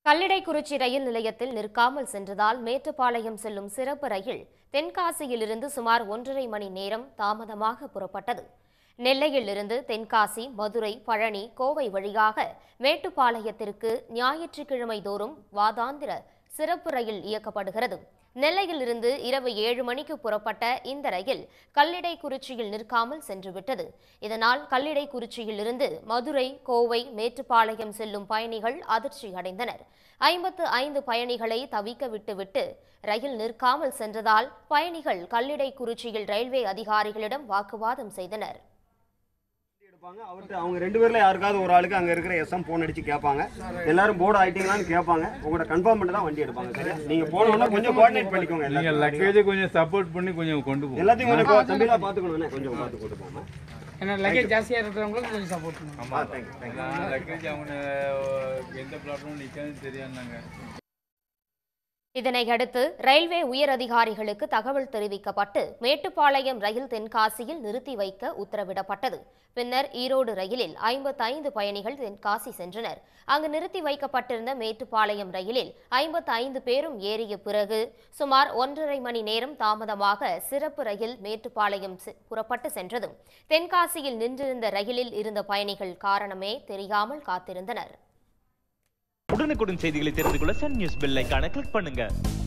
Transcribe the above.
கல்லிடைக்குறிச்சி ரயில் நிலையத்தில் நிற்காமல் சென்றதால் மேட்டுப்பாளையம் செல்லும் சிறப்பு ரயில் தென்காசியிலிருந்து சுமார் ஒன்றரை மணி நேரம் தாமதமாக புறப்பட்டது நெல்லையிலிருந்து தென்காசி மதுரை பழனி கோவை வழியாக மேட்டுப்பாளையத்திற்கு ஞாயிற்றுக்கிழமை தோறும் வாதாந்திர சிறப்பு ரயில் இயக்கப்படுகிறது நெல்லையிலிருந்து இரவு ஏழு மணிக்கு புறப்பட்ட இந்த ரயில் கல்லிடைக்குறிச்சியில் நிற்காமல் சென்றுவிட்டது இதனால் கல்லிடைக்குறிச்சியிலிருந்து மதுரை கோவை மேட்டுப்பாளையம் செல்லும் பயணிகள் அதிர்ச்சி அடைந்தனர் ஐம்பத்து ஐந்து பயணிகளை தவிக்க விட்டுவிட்டு ரயில் நிற்காமல் சென்றதால் பயணிகள் கல்லிடைக்குறிச்சியில் ரயில்வே அதிகாரிகளிடம் வாக்குவாதம் செய்தனர் எடுப்பாங்க அவர்கிட்ட அவங்க ரெண்டு பேர்ல யாருக்காவது ஒரு ஆளுக்கு அங்க இருக்கிற எஸ்எம் போன் அடிச்சு கேட்பாங்க எல்லாரும் போர்டு ஆயிட்டீங்களான்னு கேட்பாங்க உங்களோட கன்ஃபார்ம் பண்ணி தான் வண்டி எடுப்பாங்க சரியா நீங்க போனோம்னா கொஞ்சம் கோஆர்டினேட் பண்ணிக்கோங்க நீங்க எல்லாத்தையும். லக்கேஜை கொஞ்சம் சப்போர்ட் பண்ணி கொஞ்சம் கொண்டு போங்க எல்லாத்தையும் கொஞ்சம் கோ- தம்பிலாம் பாத்துக்கணும் கொஞ்சம் பார்த்து கொண்டு போங்க ஏன்னா லக்கேஜ் ஜாஸ்தியாக இருக்கிறவங்களுக்கு கொஞ்சம் சப்போர்ட் பண்ணுவோம் ஆமா லக்கேஜ் அவங்க எந்த ப்ராப்ளமும் நிற்காதுன்னு தெரியாதுனாங்க இதனையடுத்து ரயில்வே உயர் அதிகாரிகளுக்கு தகவல் தெரிவிக்கப்பட்டு மேட்டுப்பாளையம் ரயில் தென்காசியில் நிறுத்தி வைக்க உத்தரவிடப்பட்டது பின்னர் ஈரோடு ரயிலில் ஐம்பத்தைந்து பயணிகள் தென்காசி சென்றனர் அங்கு நிறுத்தி வைக்கப்பட்டிருந்த மேட்டுப்பாளையம் ரயிலில் ஐம்பத்தைந்து பேரும் ஏறிய பிறகு சுமார் ஒன்றரை மணி நேரம் தாமதமாக சிறப்பு ரயில் மேட்டுப்பாளையம் செ- புறப்பட்டு சென்றது தென்காசியில் நின்றிருந்த ரயிலில் இருந்த பயணிகள் காரணமே தெரியாமல் காத்திருந்தனர் உடனுக்குடன் செய்திகளை தெரிந்து கொள்ள சன் நியூஸ் பெல் ஐகானை கிளிக் பண்ணுங்க